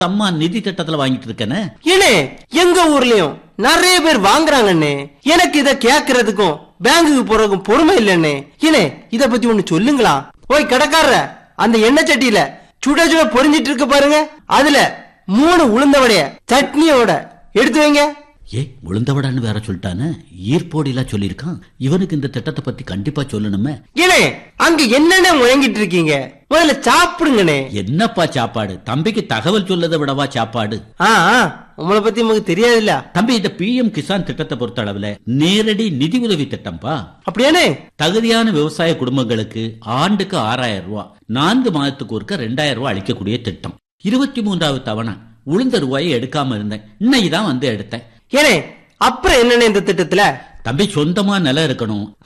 அம்மா நிதி திட்டத்துல வாங்கிட்டு இருக்கேனே ஏனே எங்க ஊர்லயும் நிறைய பேர் வாங்குறாங்கண்ணே எனக்கு இத கேக்குறதுக்கும் பேங்குக்கு போறதுக்கும் பொறுமை இல்லண்ணே ஏனே இத பத்தி ஒண்ணு சொல்லுங்களா ஓய் கடைக்காரர அந்த எண்ணெய் சட்டியில சுட சுட பொரிஞ்சிட்டு இருக்கு பாருங்க அதுல மூணு உளுந்த வடைய சட்னியோட எடுத்து வைங்க ஏ உளுந்தவடான்னு வேற சொல்லிட்டானே ஈர்ப்போடிலாம் சொல்லியிருக்கான் இவனுக்கு இந்த திட்டத்தை பத்தி கண்டிப்பா சொல்லணுமே ஏனே அங்க என்னென்ன முழங்கிட்டு இருக்கீங்க முதல்ல சாப்பிடுங்கண்ணே என்னப்பா சாப்பாடு தம்பிக்கு தகவல் சொல்லதை விடவா சாப்பாடு ஆ ஆ, உங்களை பத்தி நமக்கு தெரியாதுல்ல தம்பி இந்த பிஎம் கிசான் திட்டத்தை பொறுத்த அளவுல நேரடி நிதி உதவி திட்டம்பா அப்படியானே தகுதியான விவசாய குடும்பங்களுக்கு ஆண்டுக்கு ஆறாயிரம் ரூபாய் நான்கு மாதத்துக்கு ஒருக்க ரெண்டாயிரம் ரூபாய் அளிக்கக்கூடிய திட்டம் இருபத்தி மூன்றாவது தவணை உளுந்த ரூபாயை எடுக்காம இருந்தேன் இன்னைக்கு தான் வந்து எடுத்தேன் ஏனே அப்புறம் என்னண்ணே இந்த திட்டத்துல தம்பி சொந்தமா நிலம் இருக்கணும்